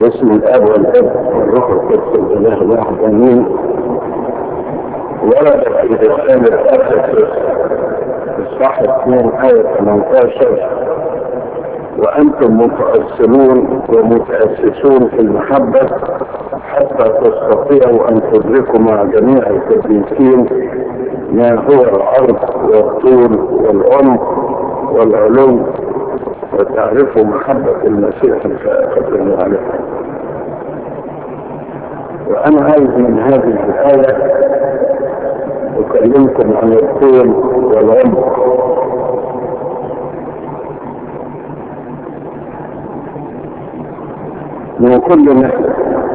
باسم الاب والاب والروح القدس الاله الواحد امين ورد في رسالة افسس اصحاح 2 آية 18 وأنتم متأصلون ومتأسسون في المحبة حتى تستطيعوا أن تدركوا مع جميع القديسين ما هو العرض والطول والعمق والعلو وتعرفوا محبة المسيح الفائقة المعرفة وأنا عايز من هذه الآية أكلمكم عن الطول والعمق من كل ناحية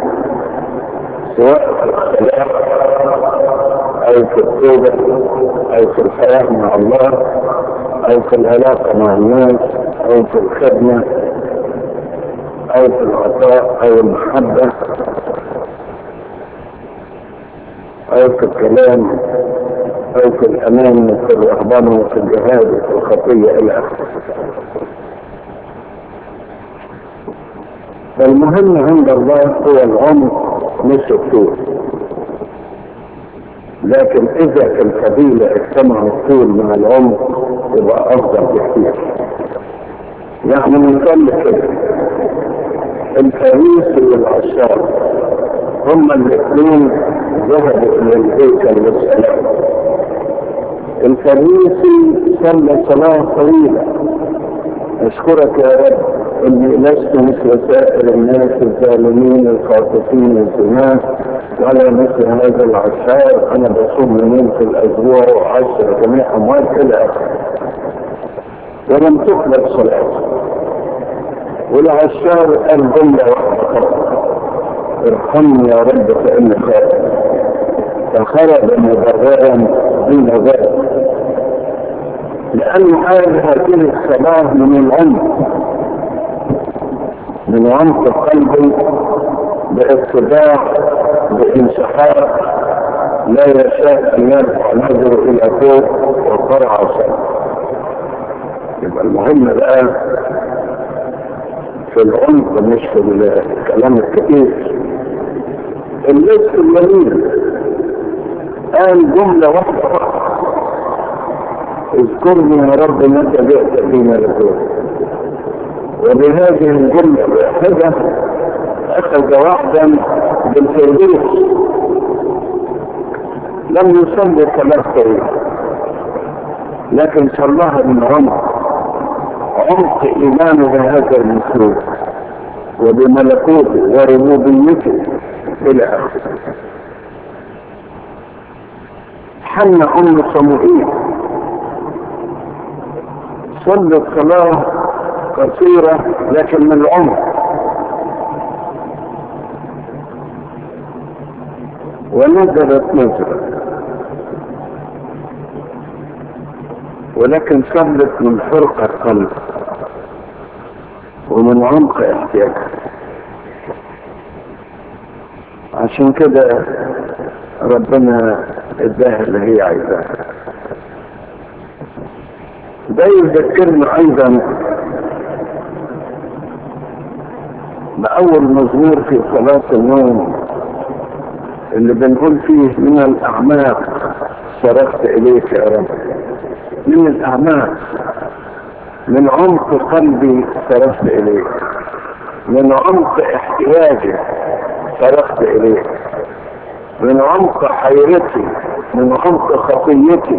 سواء في الخلاق أو في التوبة أو في الحياة مع الله أو في العلاقة مع الناس أو في الخدمة أو في العطاء أو المحبة أو في الكلام أو في الأمان وفي الرهبنة وفي الجهاد وفي الخطية إلى آخره فالمهم عند الله هو العمق مش الطول لكن إذا في القبيلة اجتمع الطول مع العمق يبقى أفضل بكثير يعني مثال كده الفريسي والعشار هما الاثنين ذهبوا الى الهيكل للصلاه الفريسي صلى صلاه طويله اشكرك يا رب اني لست مثل سائر الناس الظالمين الخاطفين الزنا ولا مثل هذا العشار انا بصوم يومين في الاسبوع وعشر جميع اموال الى اخره ولم تقبل صلاته والعشار قال جمله واحده فقط ارحمني يا رب فاني خاطئ فخرج مبررا دون ذلك لأن هذه الصلاة من العمق من عمق قلبي باتباع بانسحاق لا يشاء ان يرفع نظره الى فوق وقرع صلاة يبقى المهم الان في العمق مش في الكلام الكثير اللبس اليمين قال جملة واحدة فقط اذكرني يا رب متى جئت فينا لفوق وبهذه الجملة الواحدة أخذ واحدا بالفردوس لم يصلي صلاة طويلة لكن صلاها من عمق عمق إيمانه بهذا المسلوب وبملكوته وربوبيته إلى آخره حن أم صموئيل صلت صلاة قصيرة لكن من العمر ونزلت نزلة ولكن صلت من فرق القلب ومن عمق احتياجها عشان كده ربنا اداها اللي هي عايزاها ده يذكرنا ايضا بأول مزمور في صلاة النوم اللي بنقول فيه من الأعماق صرخت إليك يا رب من الأعماق من عمق قلبي صرخت إليك من عمق احتياجي صرخت إليك من عمق حيرتي من عمق خطيتي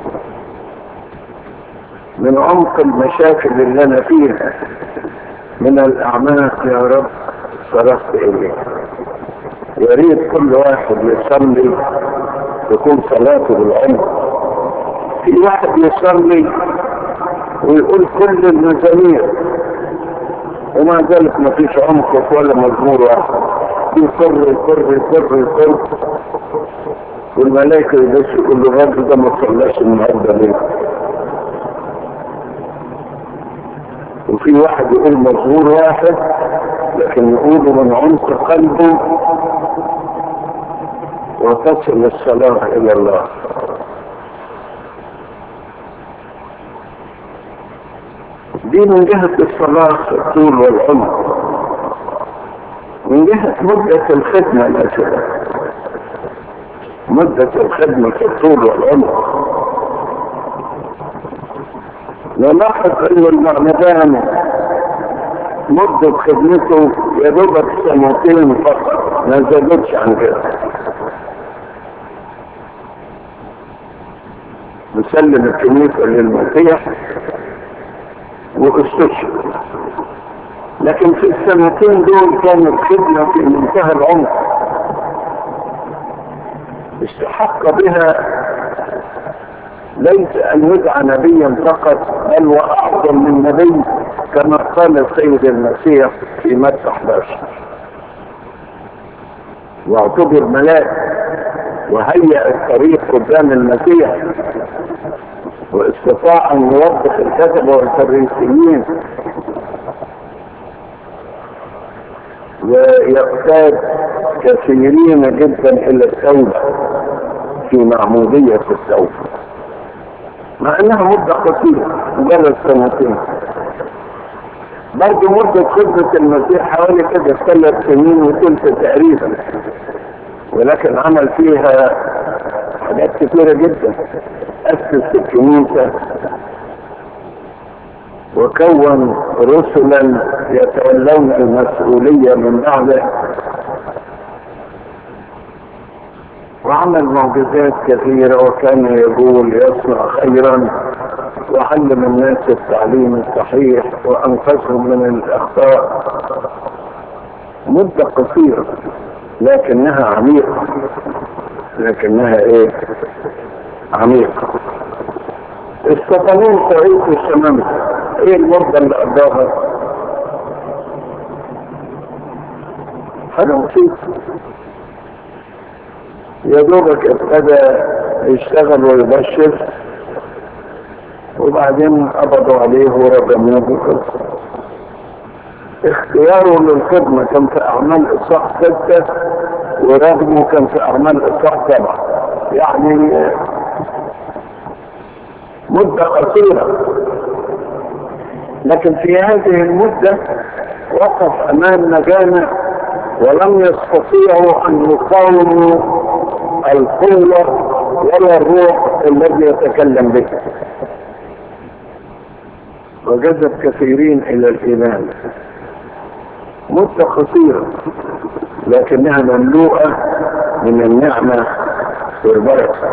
من عمق المشاكل اللي انا فيها من الاعماق يا رب صرفت اليك يا ريت كل واحد يصلي تكون صلاته بالعمق في واحد يصلي ويقول كل المزامير ومع ذلك ما فيش عمق ولا مزمور واحد يقر يقر يقر يقر والملائكة يبص يقول له الراجل ده ما صلاش النهارده ليه وفي واحد يقول مزمور واحد لكن يقوله من عمق قلبه وتصل الصلاة إلى الله دي من جهة الصلاة الطول والعمق من جهة مدة الخدمة مثلا مدة الخدمة في الطول والعمر نلاحظ ان المعمدان مدة خدمته يا دوبك سنتين فقط ما زادتش عن كده مسلم الكنيسة للمسيح واستشهد لكن في السنتين دول كانت خدمة في منتهى العمر استحق بها ليس أن يدعى نبيا فقط بل وأعظم من نبي كما قال السيد المسيح في متى 11 واعتبر ملاك وهيأ الطريق قدام المسيح واستطاع أن يوظف الكتبة والفريسيين ويقتاد كثيرين جدا إلى التوبة في معمودية التوبة مع انها مدة قصيرة مجرد سنتين برضه مدة خدمة المسيح حوالي كده ثلاث سنين وثلث تقريبا ولكن عمل فيها حاجات كثيرة جدا أسس الكنيسة وكون رسلا يتولون المسؤولية من بعده وعمل معجزات كثيرة وكان يقول يصنع خيرا وعلم الناس التعليم الصحيح وأنقذهم من الأخطاء مدة قصيرة لكنها عميقة لكنها ايه عميقة السطنين تعيش الشمامة ايه المدة اللي قضاها حاجة بسيطة يا دوبك ابتدى يشتغل ويبشر وبعدين قبضوا عليه ورجموه بقصة اختياره للخدمة كان في أعمال إصلاح ستة ورغمه كان في أعمال إصلاح سبعة يعني مدة قصيرة لكن في هذه المدة وقف أمام مجامع ولم يستطيعوا أن يقاوموا القوة ولا الروح الذي يتكلم به وجذب كثيرين إلى الإيمان مدة قصيرة لكنها مملوءة من النعمة والبركة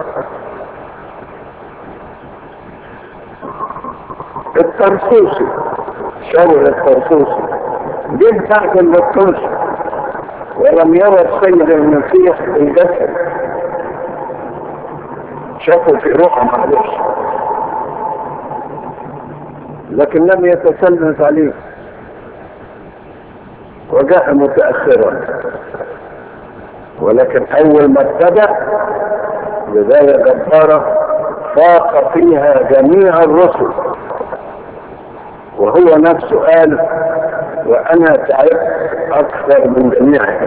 الترسوسي شاول الترسوسي جه بعد البطوسي ولم يرى السيد المسيح الجسد شافه في روحه معلش لكن لم يتسلط عليه وجاء متأخرا ولكن أول ما ابتدأ بداية جبارة فاق فيها جميع الرسل وهو نفسه قال وأنا تعبت أكثر من جميعهم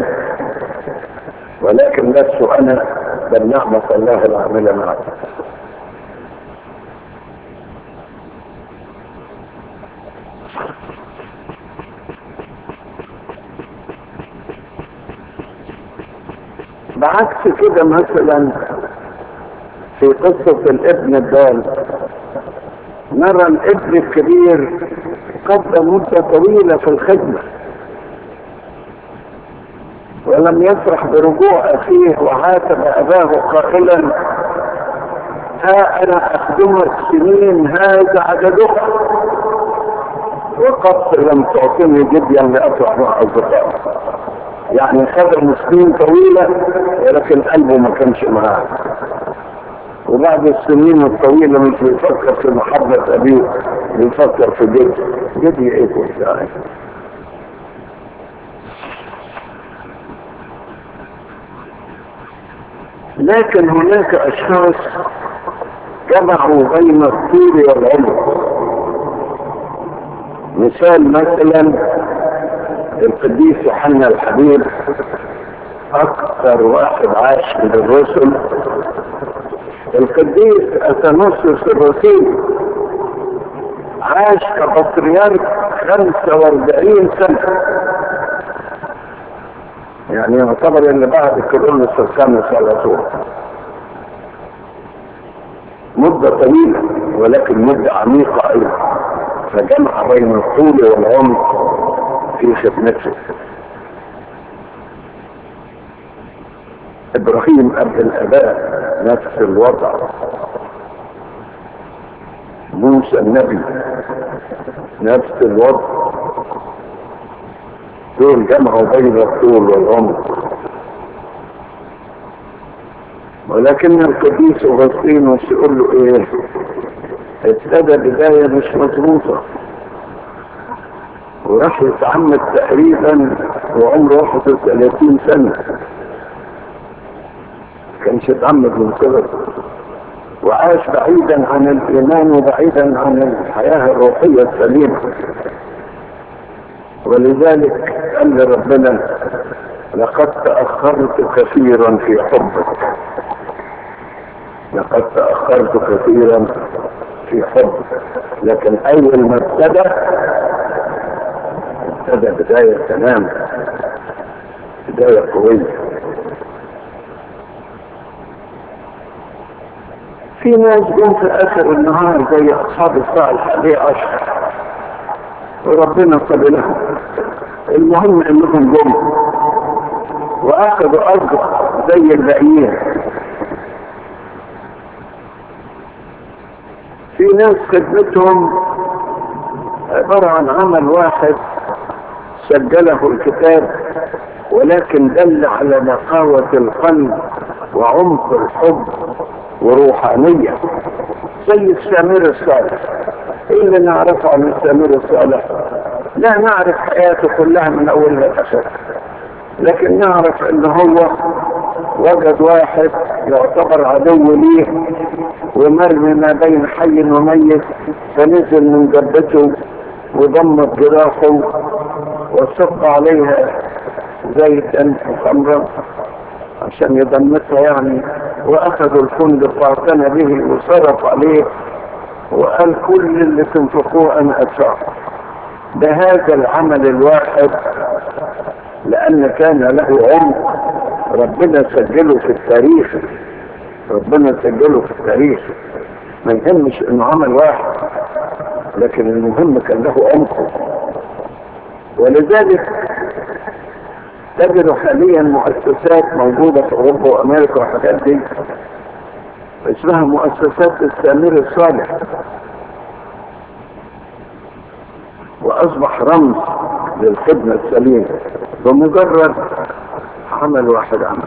ولكن لست أنا بل نعمة الله العاملة معي بعكس كده مثلا في قصة الابن الضال نرى الابن الكبير قضى مدة طويلة في الخدمة ولم يفرح برجوع أخيه وعاتب أباه قائلا ها أنا أخدمك سنين هذا عددها وقد لم تعطني جديا لأفرح مع أصدقائي يعني خدم سنين طويلة ولكن قلبه ما كانش معاه وبعد السنين الطويلة مش بيفكر في محبة أبيه بيفكر في جدي جدي إيه كنت يعني لكن هناك أشخاص جمعوا بين الطول والعمر مثال مثلا القديس يوحنا الحبيب أكثر واحد عاش من الرسل القديس أثنوسوس الرسول عاش كبطريرك 45 سنة يعني يعتبر اللي بعد كرولوس الخامس على طول مدة طويلة ولكن مدة عميقة أيضا فجمع بين الطول والعمق في خدمته ابراهيم اب الاباء نفس الوضع موسى النبي نفس الوضع دول جمعوا بين الطول والعمق ولكن القديس اغسطينوس يقول له ايه ابتدى بداية مش مظبوطة وراح يتعمد تقريبا وعمره 31 سنة كانش يتعمد من صغر وعاش بعيدا عن الايمان وبعيدا عن الحياة الروحية السليمة ولذلك قال لربنا لقد تأخرت كثيرا في حبك لقد تأخرت كثيرا في حبك لكن أول ما ابتدى ابتدى بداية تمام بداية قوية في ناس جم في آخر النهار زي أصحاب الساعة الحادية عشر وربنا قبلهم المهم انهم جم واخذوا ارض زي الباقيين في ناس خدمتهم عبارة عن عمل واحد سجله الكتاب ولكن دل على نقاوة القلب وعمق الحب وروحانية زي السامر الصالح ايه اللي نعرفه عن السامر الصالح لا نعرف حياته كلها من اولها لاخرها لكن نعرف ان هو وجد واحد يعتبر عدو ليه ومرمي ما بين حي وميت فنزل من جبته وضمت جراحه وصب عليها زيتا وخمرا عشان يضمتها يعني واخذوا الفندق واعتنى به وصرف عليه وقال كل اللي تنفقوه انا ادفعه بهذا العمل الواحد لان كان له عمق ربنا سجله في التاريخ ربنا سجله في التاريخ ما يهمش انه عمل واحد لكن المهم كان له عمقه ولذلك تجد حاليا مؤسسات موجودة في اوروبا وامريكا والحاجات دي اسمها مؤسسات السامر الصالح واصبح رمز للخدمة السليمة بمجرد عمل واحد عمل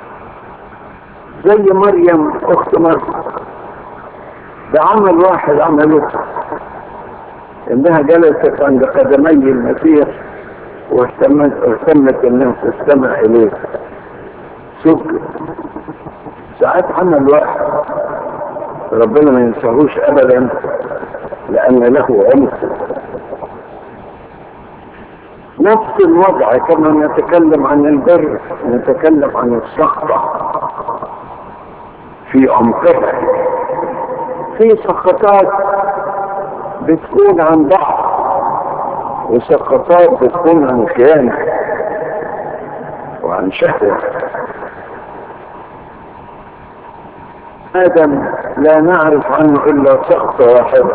زي مريم اخت مريم ده عمل واحد عمله انها جلست عند قدمي المسيح واهتمت اهتمت انها تستمع اليه سكت ساعات عمل واحد ربنا ما ينساهوش ابدا لان له عمق نفس الوضع كما نتكلم عن البر نتكلم عن السخطة في عمقها في سقطات بتكون عن ضعف وسقطات بتكون عن خيانة وعن شهوة آدم لا نعرف عنه إلا سقطة واحدة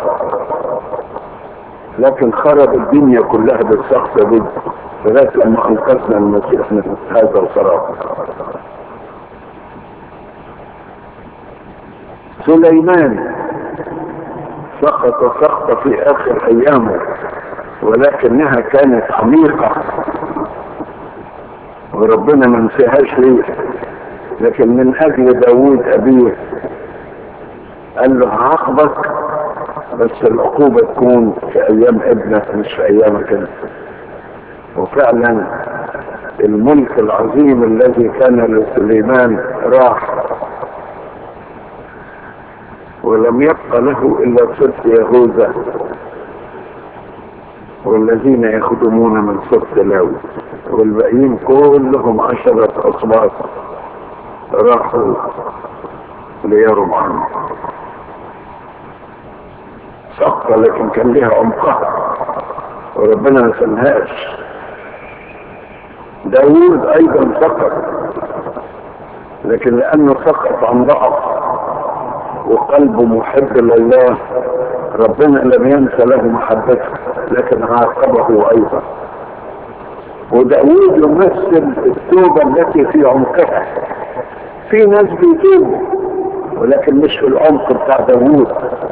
لكن خرب الدنيا كلها بالسقطة دي لغاية لما أنقذنا المسيح من هذا الخراب سليمان سقط سقطة في آخر أيامه ولكنها كانت عميقة وربنا ما نسيهاش ليه لكن من أجل داوود أبيه قال له عاقبك بس العقوبة تكون في أيام ابنك مش في أيامك أنت وفعلا الملك العظيم الذي كان لسليمان راح ولم يبقى له إلا صدق يهوذا والذين يخدمون من صدق لاوي والباقيين كلهم عشرة أصباط راحوا ليروا عنه سقطة لكن كان لها عمقها وربنا ما سمهاش داوود ايضا سقط لكن لانه سقط عن ضعف وقلبه محب لله ربنا لم ينسى له محبته لكن عاقبه ايضا وداود يمثل التوبة التي في عمقها في ناس بيتوبوا ولكن مش في العمق بتاع داوود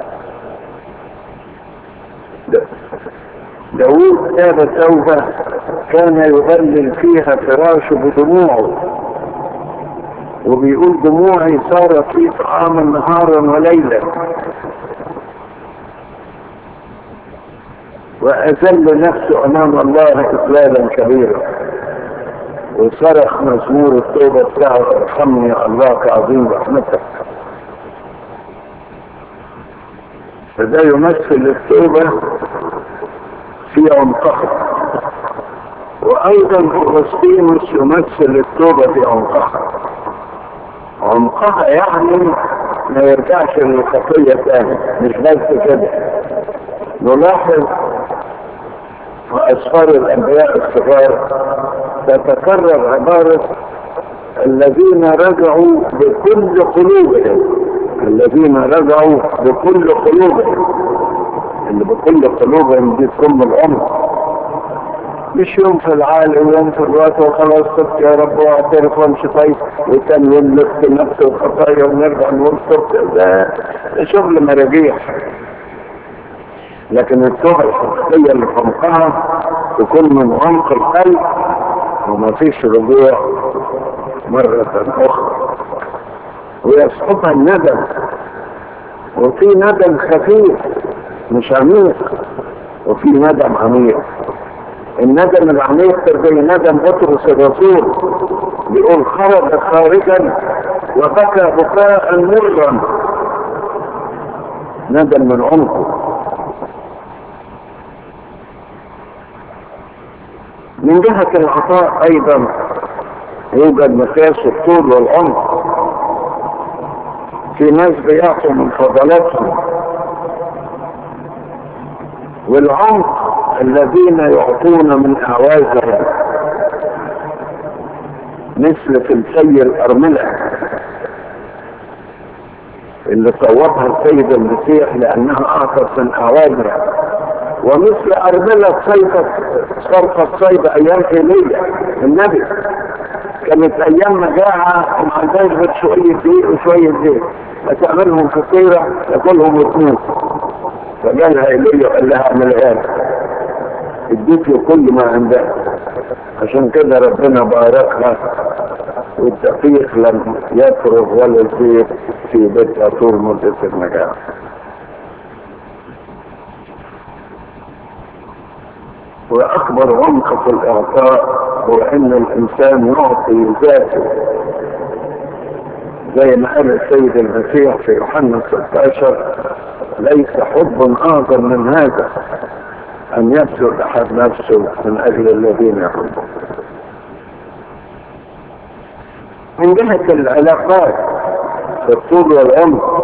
داوود تاب توبة كان يغلل فيها فراشه بدموعه وبيقول دموعي صارت في طعاما نهارا وليلا وأذل نفسه أمام الله إذلالا كبيرا وصرخ مزمور التوبة بتاعه ارحمني يا الله كعظيم رحمتك فده يمثل التوبة في عمقها وأيضا أغسطينوس يمثل التوبة في عمقها عمقها يعني ما يرجعش للخطية تاني مش بس كده نلاحظ وأسفار الأنبياء الصغار تتكرر عبارة الذين رجعوا بكل قلوبهم الذين رجعوا بكل قلوبهم اللي بكل قلوبهم دي تكون العمر مش يوم في العالي ويوم في الوقت وخلاص صرت يا رب واعترف وامشي طيب وكان يملك نفسه الخطايا ونرجع نقول صرت ده شغل مراجيح لكن التوبة الحقيقية اللي في عمقها تكون من عمق القلب وما فيش رجوع مرة أخرى ويسقطها الندم وفي ندم خفيف مش عميق وفي ندم عميق الندم العميق زي ندم بطرس الرسول بيقول خرج خارجا وبكى بكاء مرا ندم من عمقه من جهة العطاء ايضا يوجد مقياس الطول والعمق في ناس بيعطوا من فضلاتهم والعمق الذين يعطون من اعوازهم مثل تلسي الارملة اللي صوبها السيد المسيح لانها اعطت من اعوازها ومثل أرملة صيفة صرفة صيد أيام إيليا النبي كانت أيام مجاعة وما عندهاش غير شوية دقيق وشوية زيت فتعملهم فطيرة تاكلهم وتموت فجالها إيليا وقال لها اعملها لك اديت له كل ما عندها عشان كده ربنا باركها والدقيق لم يفرغ ولا الزيت في بيتها طول مدة المجاعة واكبر عمق في الاعطاء هو ان الانسان يعطي ذاته زي ما قال السيد المسيح في يوحنا 16 ليس حب اعظم من هذا ان يبذل احد نفسه من اجل الذين يحبون من جهة العلاقات في الطول والعمق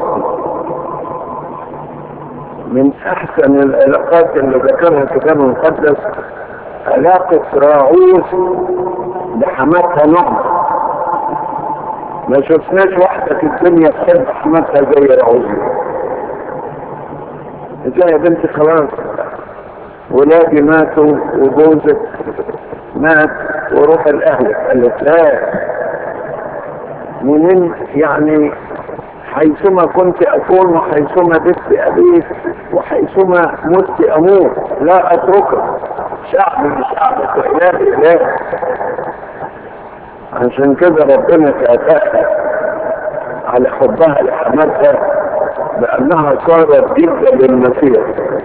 من احسن العلاقات اللي ذكرها الكتاب المقدس علاقة راعوث بحماتها نعمة ما شفناش واحدة في الدنيا تحب حماتها زي راعوث ازاي يا بنتي خلاص ولادي ماتوا وجوزك مات وروح الاهل قالت لا منين يعني حيثما كنت أكون وحيثما بت أبيك وحيثما مت أموت لا أتركك شعب من شعبك وإله إله عشان كده ربنا كافأها على حبها لحماتها بأنها صارت جدا للمسيح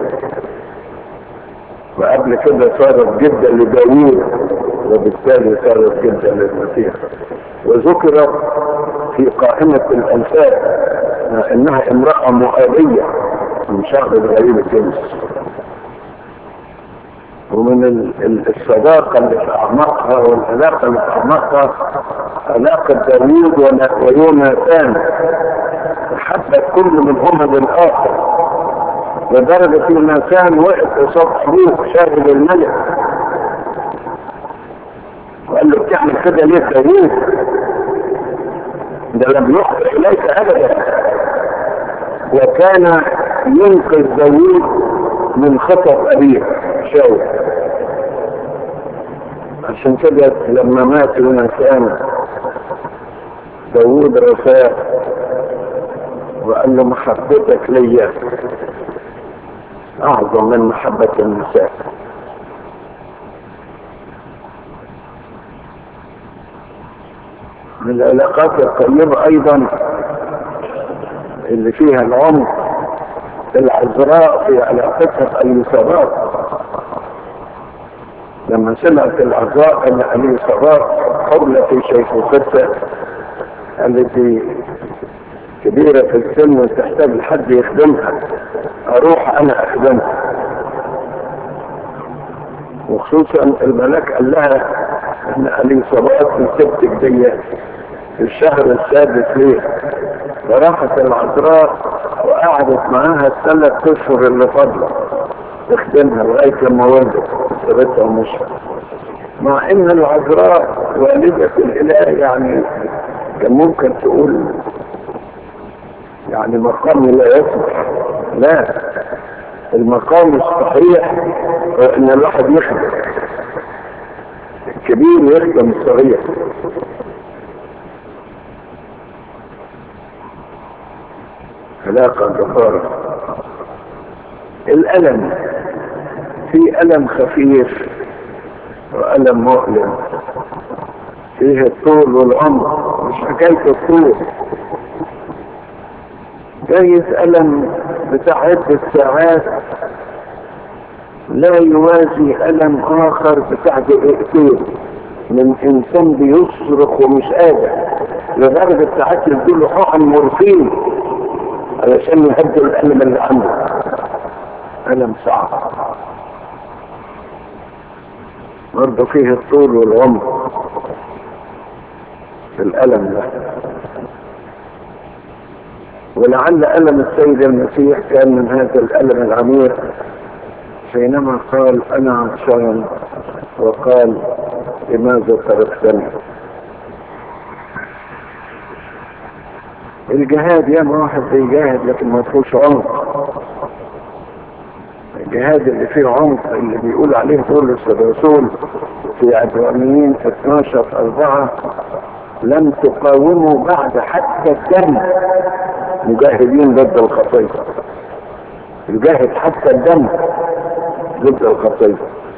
وقبل كده صارت جدا لداوود وبالتالي صارت جدا للمسيح وذكرت في قائمة الأنساب إنها امرأة مؤابية من شعب غريب الجنس ومن الصداقة اللي في أعماقها والعلاقة اللي في أعماقها علاقة داوود ويوناثان حتى كل منهما للآخر لدرجة ان يوناثان وقف قصاد حروف شاهد الملك وقال له بتعمل كده ليه داوود ده لم يخطئ اليك ابدا وكان ينقذ داوود من خطر ابيه شاول عشان كده لما مات يونسان داوود رفاه وقال له محبتك ليا اعظم من محبة النساء من العلاقات الطيبة ايضا اللي فيها العمق العذراء في علاقتها بأليصابات لما سمعت العذراء ان أليصابات حبلة في شيخوختها التي كبيرة في السن وتحتاج لحد يخدمها اروح انا اخدمها وخصوصا الملاك قال لها ان اليصابات من سبتك دي في الشهر السادس ليه فراحت العذراء وقعدت معاها الثلاث اشهر اللي فضلوا تخدمها لغايه لما ولدت سابتها ومشت مع ان العذراء والدة الاله يعني كان ممكن تقول يعني مقام لا يصلح لا المقام الصحيح هو ان الواحد يخدم الكبير يخدم الصغير علاقة جبارة الألم في ألم خفيف وألم مؤلم فيه الطول والعمر مش حكاية الطول جايز ألم بتاع عدة ساعات لا يوازي ألم آخر بتاع دقيقتين من إنسان بيصرخ ومش قادر لدرجة ساعات يديله حقن مورفين علشان يهدي الألم اللي عنده ألم صعب برضه فيه الطول والعمر في الألم ده ولعل ألم السيد المسيح كان من هذا الألم العميق حينما قال أنا عطشان وقال لماذا تركتني الجهاد يا ما واحد بيجاهد لكن ما فيهوش عمق الجهاد اللي فيه عمق اللي بيقول عليه بولس الرسول في عبرانيين 12 4 لم تقاوموا بعد حتى الدم مجاهدين ضد الخطية يجاهد حتى الدم ضد الخطية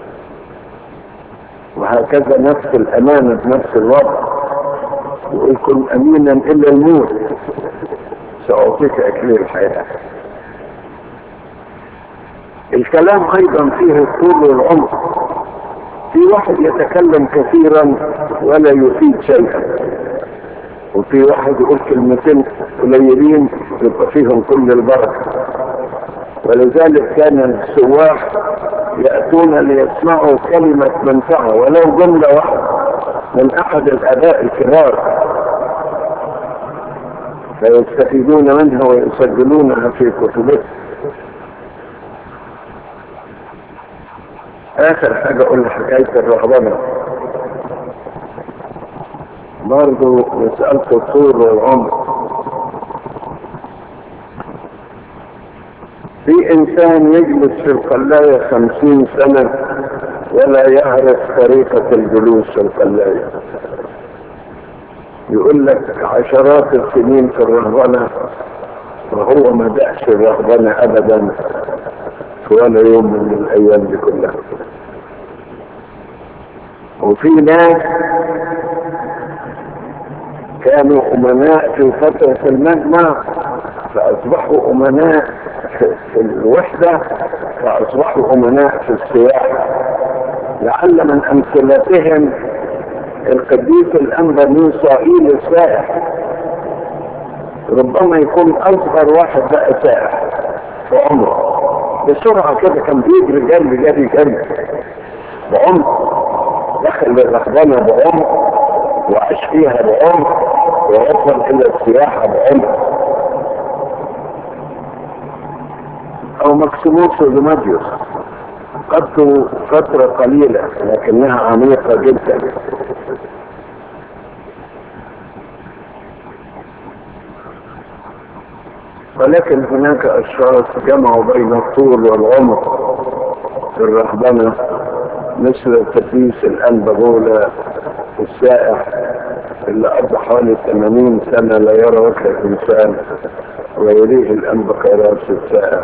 وهكذا نفس الأمانة بنفس الوضع يقول كن أمينا إلا الموت سأعطيك أكليل الحياة الكلام أيضا فيه الطول والعمق في واحد يتكلم كثيرا ولا يفيد شيئا وفي واحد يقول كلمتين قليلين يبقى فيهم كل البركة ولذلك كان السواح يأتون ليسمعوا كلمة منفعة ولو جملة واحدة من أحد الآباء الكبار فيستفيدون منها ويسجلونها في كتبهم آخر حاجة أقول حكاية الرهبنة برضو مسألة الطول والعمر في إنسان يجلس في القلاية خمسين سنة ولا يعرف طريقة الجلوس في القلاية يقول لك عشرات السنين في الرهبنة وهو ما دعش الرهبنة أبدا ولا يوم من الأيام دي كلها وفي ناس كانوا أمناء في فترة المجمع فأصبحوا أمناء في الوحدة فأصبحوا أمناء في السياحة لعل من أمثلتهم القديس الأنبا ميسائيل السائح ربما يكون أصغر واحد بقى سائح في عمره بسرعة كده كان بيجري جري جري جري بعمق دخل الرهبنة بعمق وعاش فيها بعمق ووصل إلى السياحة بعمق أو مكسيموس وديماديوس التقطت فترة قليلة لكنها عميقة جدا ولكن هناك أشخاص جمعوا بين الطول والعمق في الرهبنة مثل التدريس الأنبغولة السائح اللي قضى حوالي 80 سنة لا يرى وجه الإنسان ويريه الأنبقيرات السائح